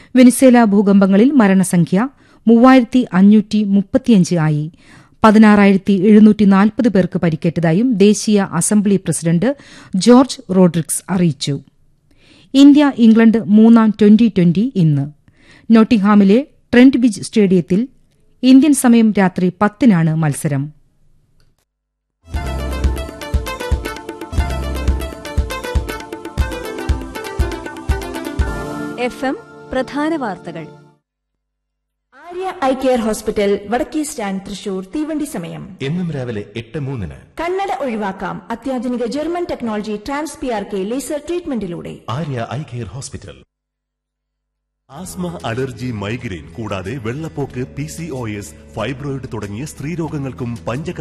വെനിസേല ഭൂകമ്പങ്ങളിൽ മരണസംഖ്യ മൂവായിരത്തി അഞ്ഞൂറ്റി മുപ്പത്തിയഞ്ച് ആയി പതിനാറായിരത്തി എഴുന്നൂറ്റി നാൽപ്പത് പേർക്ക് പരിക്കേറ്റതായും ദേശീയ അസംബ്ലി പ്രസിഡന്റ് ജോർജ് റോഡ്രിക്സ് അറിയിച്ചു ഇന്ത്യ ഇംഗ്ലണ്ട് മൂന്നാം ട്വന്റി ട്വന്റി ഇന്ന് നോട്ടിംഗ്ഹാമിലെ ട്രെന്റ് ബിജ് സ്റ്റേഡിയത്തിൽ ഇന്ത്യൻ സമയം രാത്രി പത്തിനാണ് മത്സരം എഫ് എം പ്രധാന വാർത്തകൾ ആര്യ ഐ കെയർ ഹോസ്പിറ്റൽ വടക്കേ സ്റ്റാൻഡ് തൃശൂർ തീവണ്ടി സമയം എന്നും രാവിലെ എട്ട് മൂന്നിന് കണ്ണട ഒഴിവാക്കാം അത്യാധുനിക German technology trans P R K laser ട്രീറ്റ്മെന്റിലൂടെ Arya eye care hospital asthma allergy migraine കൂടാതെ വെള്ളപ്പോക്ക് P C O S fibroid തുടങ്ങിയ സ്ത്രീരോഗങ്ങൾക്കും പഞ്ചക